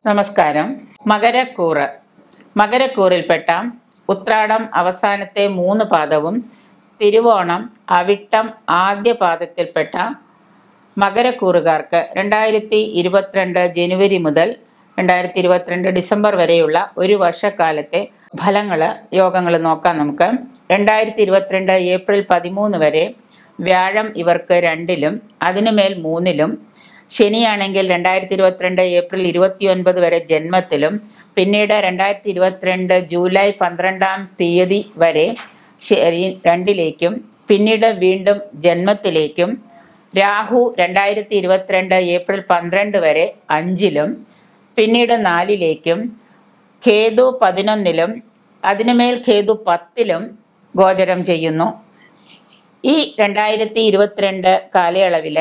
നമസ്കാരം മകരക്കൂറ് മകരക്കൂറിൽപ്പെട്ട ഉത്രാടം അവസാനത്തെ മൂന്ന് പാദവും തിരുവോണം അവിട്ടം ആദ്യ പാദത്തിൽപ്പെട്ട മകരക്കൂറുകാർക്ക് രണ്ടായിരത്തി ഇരുപത്തിരണ്ട് ജനുവരി മുതൽ രണ്ടായിരത്തി ഇരുപത്തിരണ്ട് ഡിസംബർ വരെയുള്ള ഒരു വർഷക്കാലത്തെ ഫലങ്ങൾ യോഗങ്ങൾ നോക്കാം നമുക്ക് രണ്ടായിരത്തി ഇരുപത്തിരണ്ട് ഏപ്രിൽ പതിമൂന്ന് വരെ വ്യാഴം ഇവർക്ക് രണ്ടിലും അതിനുമേൽ മൂന്നിലും ശനിയാണെങ്കിൽ രണ്ടായിരത്തി ഇരുപത്തിരണ്ട് ഏപ്രിൽ ഇരുപത്തിയൊൻപത് വരെ ജന്മത്തിലും പിന്നീട് രണ്ടായിരത്തി ഇരുപത്തിരണ്ട് ജൂലൈ പന്ത്രണ്ടാം തീയതി വരെ ശനി രണ്ടിലേക്കും പിന്നീട് വീണ്ടും ജന്മത്തിലേക്കും രാഹു രണ്ടായിരത്തി ഇരുപത്തിരണ്ട് ഏപ്രിൽ പന്ത്രണ്ട് വരെ അഞ്ചിലും പിന്നീട് നാലിലേക്കും കേതു പതിനൊന്നിലും അതിനുമേൽ കേതു പത്തിലും ഗോചരം ചെയ്യുന്നു ഈ രണ്ടായിരത്തി ഇരുപത്തിരണ്ട് കാലയളവിൽ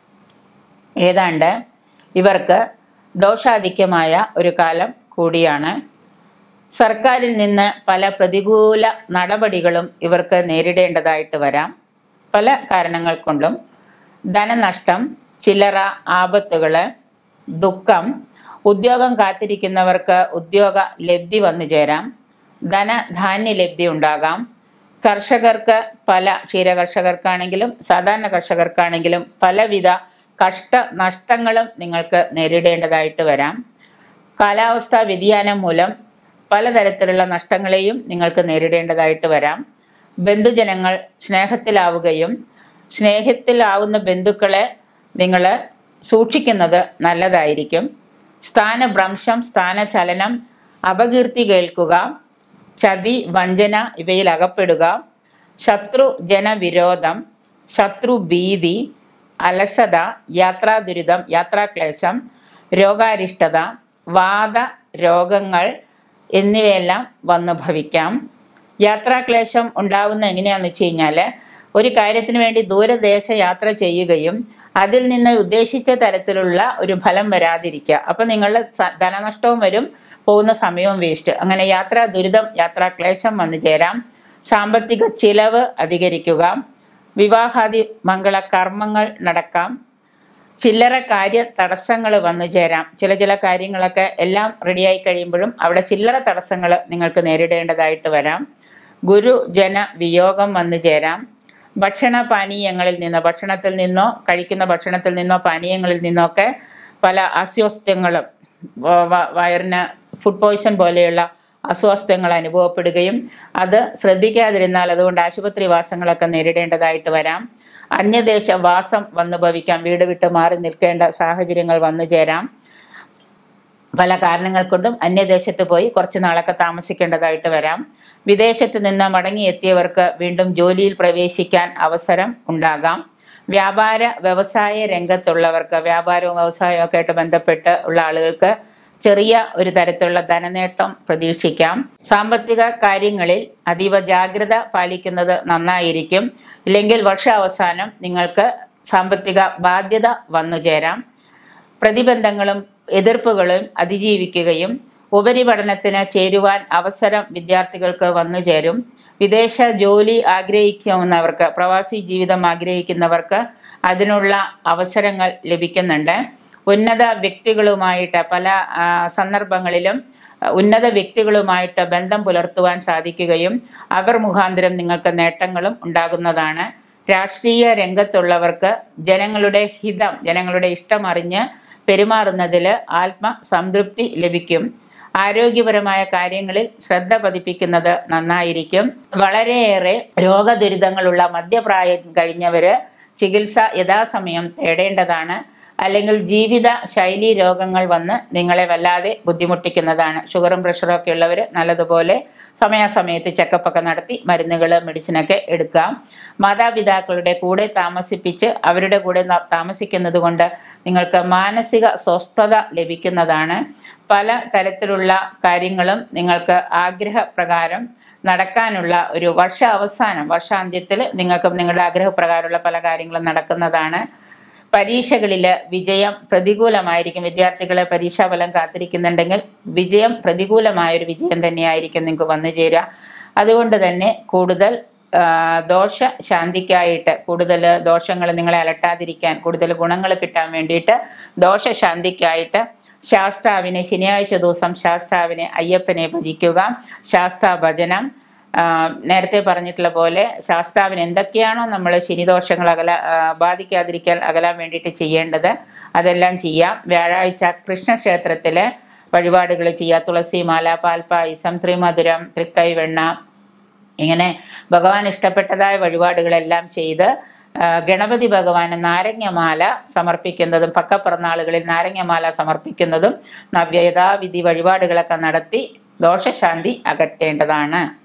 ഏതാണ്ട് ഇവർക്ക് ദോഷാധിക്യമായ ഒരു കാലം കൂടിയാണ് സർക്കാരിൽ നിന്ന് പല പ്രതികൂല നടപടികളും ഇവർക്ക് നേരിടേണ്ടതായിട്ട് വരാം പല കാരണങ്ങൾ കൊണ്ടും ധനനഷ്ടം ചില്ലറ ആപത്തുകൾ ദുഃഖം ഉദ്യോഗം കാത്തിരിക്കുന്നവർക്ക് ഉദ്യോഗ ലബ്ധി വന്നു ചേരാം ധനധാന്യ ലബ്ധി ഉണ്ടാകാം കർഷകർക്ക് പല ക്ഷീരകർഷകർക്കാണെങ്കിലും സാധാരണ കർഷകർക്കാണെങ്കിലും പലവിധ കഷ്ട നഷ്ടങ്ങളും നിങ്ങൾക്ക് നേരിടേണ്ടതായിട്ട് വരാം കാലാവസ്ഥാ വ്യതിയാനം മൂലം പലതരത്തിലുള്ള നഷ്ടങ്ങളെയും നിങ്ങൾക്ക് നേരിടേണ്ടതായിട്ട് വരാം ബന്ധുജനങ്ങൾ സ്നേഹത്തിലാവുകയും സ്നേഹത്തിലാവുന്ന ബന്ധുക്കളെ നിങ്ങൾ സൂക്ഷിക്കുന്നത് നല്ലതായിരിക്കും സ്ഥാനഭ്രംശം സ്ഥാനചലനം അപകീർത്തി കേൾക്കുക ചതി വഞ്ചന ഇവയിൽ അകപ്പെടുക ശത്രു ജനവിരോധം ശത്രു ഭീതി അലസത യാത്രാദുരിതം യാത്രാക്ലേശം രോഗാരിഷ്ടത വാദ രോഗങ്ങൾ എന്നിവയെല്ലാം വന്നു ഭവിക്കാം യാത്രാക്ലേശം ഉണ്ടാവുന്ന എങ്ങനെയാണെന്ന് വെച്ച് കഴിഞ്ഞാൽ ഒരു കാര്യത്തിന് വേണ്ടി ദൂരദേശ യാത്ര ചെയ്യുകയും അതിൽ നിന്ന് ഉദ്ദേശിച്ച തരത്തിലുള്ള ഒരു ഫലം വരാതിരിക്കുക അപ്പം നിങ്ങളുടെ സ- ധനനഷ്ടവും വരും പോകുന്ന സമയവും വേസ്റ്റ് അങ്ങനെ യാത്രാ ദുരിതം യാത്രാക്ലേശം വന്നു ചേരാം സാമ്പത്തിക ചിലവ് അധികരിക്കുക വിവാഹാദി മംഗള കർമ്മങ്ങൾ നടക്കാം ചില്ലറ കാര്യ തടസ്സങ്ങൾ വന്നു ചേരാം ചില ചില കാര്യങ്ങളൊക്കെ എല്ലാം റെഡിയായി കഴിയുമ്പോഴും അവിടെ ചില്ലറ തടസ്സങ്ങൾ നിങ്ങൾക്ക് നേരിടേണ്ടതായിട്ട് വരാം ഗുരു ജന വിയോഗം വന്നു ചേരാം ഭക്ഷണ പാനീയങ്ങളിൽ നിന്ന് ഭക്ഷണത്തിൽ നിന്നോ കഴിക്കുന്ന ഭക്ഷണത്തിൽ നിന്നോ പാനീയങ്ങളിൽ നിന്നോ ഒക്കെ പല അസ്വസ്ഥങ്ങളും വ- വ- വയറിന് ഫുഡ് പോയ്സൺ പോലെയുള്ള അസ്വാസ്ഥ്യങ്ങൾ അനുഭവപ്പെടുകയും അത് ശ്രദ്ധിക്കാതിരുന്നാൽ അതുകൊണ്ട് ആശുപത്രി വാസങ്ങളൊക്കെ നേരിടേണ്ടതായിട്ട് വരാം അന്യദേശ വാസം വന്നു ഭവിക്കാം വീട് വിട്ട് മാറി നിൽക്കേണ്ട സാഹചര്യങ്ങൾ വന്നു ചേരാം പല കാരണങ്ങൾ കൊണ്ടും അന്യദേശത്ത് പോയി കുറച്ച് നാളൊക്കെ താമസിക്കേണ്ടതായിട്ട് വരാം വിദേശത്ത് നിന്ന് മടങ്ങിയെത്തിയവർക്ക് വീണ്ടും ജോലിയിൽ പ്രവേശിക്കാൻ അവസരം ഉണ്ടാകാം വ്യാപാര വ്യവസായ രംഗത്തുള്ളവർക്ക് വ്യാപാരവും വ്യവസായവും ഒക്കെ ആയിട്ട് ബന്ധപ്പെട്ട് ഉള്ള ആളുകൾക്ക് ചെറിയ ഒരു തരത്തിലുള്ള ധനനേട്ടം പ്രതീക്ഷിക്കാം സാമ്പത്തിക കാര്യങ്ങളിൽ അതീവ ജാഗ്രത പാലിക്കുന്നത് നന്നായിരിക്കും ഇല്ലെങ്കിൽ വർഷാവസാനം നിങ്ങൾക്ക് സാമ്പത്തിക ബാധ്യത വന്നു ചേരാം പ്രതിബന്ധങ്ങളും എതിർപ്പുകളും അതിജീവിക്കുകയും ഉപരിപഠനത്തിന് ചേരുവാൻ അവസരം വിദ്യാർത്ഥികൾക്ക് വന്നു ചേരും വിദേശ ജോലി ആഗ്രഹിക്കുന്നവർക്ക് പ്രവാസി ജീവിതം ആഗ്രഹിക്കുന്നവർക്ക് അതിനുള്ള അവസരങ്ങൾ ലഭിക്കുന്നുണ്ട് ഉന്നത വ്യക്തികളുമായിട്ട് പല ആ, സന്ദർഭങ്ങളിലും ആ, ഉന്നത വ്യക്തികളുമായിട്ട് ബന്ധം പുലർത്തുവാൻ സാധിക്കുകയും അവർ മുഖാന്തരം നിങ്ങൾക്ക് നേട്ടങ്ങളും ഉണ്ടാകുന്നതാണ് രാഷ്ട്രീയ രംഗത്തുള്ളവർക്ക് ജനങ്ങളുടെ ഹിതം ജനങ്ങളുടെ ഇഷ്ടം അറിഞ്ഞ് പെരുമാറുന്നതിൽ ആത്മസംതൃപ്തി ലഭിക്കും ആരോഗ്യപരമായ കാര്യങ്ങളിൽ ശ്രദ്ധ പതിപ്പിക്കുന്നത് നന്നായിരിക്കും വളരെയേറെ രോഗദുരിതങ്ങളുള്ള മധ്യപ്രായം കഴിഞ്ഞവര് ചികിത്സ യഥാസമയം തേടേണ്ടതാണ് അല്ലെങ്കിൽ ജീവിത ശൈലി രോഗങ്ങൾ വന്ന് നിങ്ങളെ വല്ലാതെ ബുദ്ധിമുട്ടിക്കുന്നതാണ് ഷുഗറും പ്രഷറും ഒക്കെ ഉള്ളവർ നല്ലതുപോലെ സമയാസമയത്ത് ചെക്കപ്പ് ഒക്കെ നടത്തി മരുന്നുകൾ മെഡിസിനൊക്കെ എടുക്കാം മാതാപിതാക്കളുടെ കൂടെ താമസിപ്പിച്ച് അവരുടെ കൂടെ ന- താമസിക്കുന്നത് കൊണ്ട് നിങ്ങൾക്ക് മാനസിക സ്വസ്ഥത ലഭിക്കുന്നതാണ് പല തരത്തിലുള്ള കാര്യങ്ങളും നിങ്ങൾക്ക് ആഗ്രഹപ്രകാരം നടക്കാനുള്ള ഒരു വർഷ അവസാനം വർഷാന്ത്യത്തിൽ നിങ്ങൾക്ക് നിങ്ങളുടെ ആഗ്രഹപ്രകാരമുള്ള പല കാര്യങ്ങളും നടക്കുന്നതാണ് പരീക്ഷകളിൽ വിജയം പ്രതികൂലമായിരിക്കും വിദ്യാർത്ഥികളെ പരീക്ഷാഫലം കാത്തിരിക്കുന്നുണ്ടെങ്കിൽ വിജയം പ്രതികൂലമായ ഒരു വിജയം തന്നെയായിരിക്കും നിങ്ങൾക്ക് വന്നു ചേരുക അതുകൊണ്ട് തന്നെ കൂടുതൽ ആ, ദോഷ ശാന്തിക്കായിട്ട് കൂടുതൽ ദോഷങ്ങൾ നിങ്ങളെ അലട്ടാതിരിക്കാൻ കൂടുതൽ ഗുണങ്ങൾ കിട്ടാൻ വേണ്ടിയിട്ട് ദോഷശാന്തിക്കായിട്ട് ശാസ്താവിനെ ശനിയാഴ്ച ദിവസം ശാസ്താവിനെ അയ്യപ്പനെ ഭജിക്കുക ശാസ്താ ഭജനം ആ, നേരത്തെ പറഞ്ഞിട്ടുള്ള പോലെ ശാസ്താവിന് എന്തൊക്കെയാണോ നമ്മൾ ശനിദോഷങ്ങൾ അകല ആ, ബാധിക്കാതിരിക്കാൻ അകലാൻ വേണ്ടിയിട്ട് ചെയ്യേണ്ടത് അതെല്ലാം ചെയ്യാം വ്യാഴാഴ്ച കൃഷ്ണക്ഷേത്രത്തിലെ വഴിപാടുകൾ ചെയ്യുക തുളസിമാല പാൽപ്പായസം ത്രിമധുരം തൃക്കൈവെണ്ണ ഇങ്ങനെ ഭഗവാൻ ഇഷ്ടപ്പെട്ടതായ വഴിപാടുകളെല്ലാം ചെയ്ത് ആ, ഗണപതി ഭഗവാന് നാരങ്ങമാല സമർപ്പിക്കുന്നതും പക്കപ്പിറന്നാളുകളിൽ നാരങ്ങമാല സമർപ്പിക്കുന്നതും നവ്യ യഥാവിധി വഴിപാടുകളൊക്കെ നടത്തി ദോഷശാന്തി അകറ്റേണ്ടതാണ്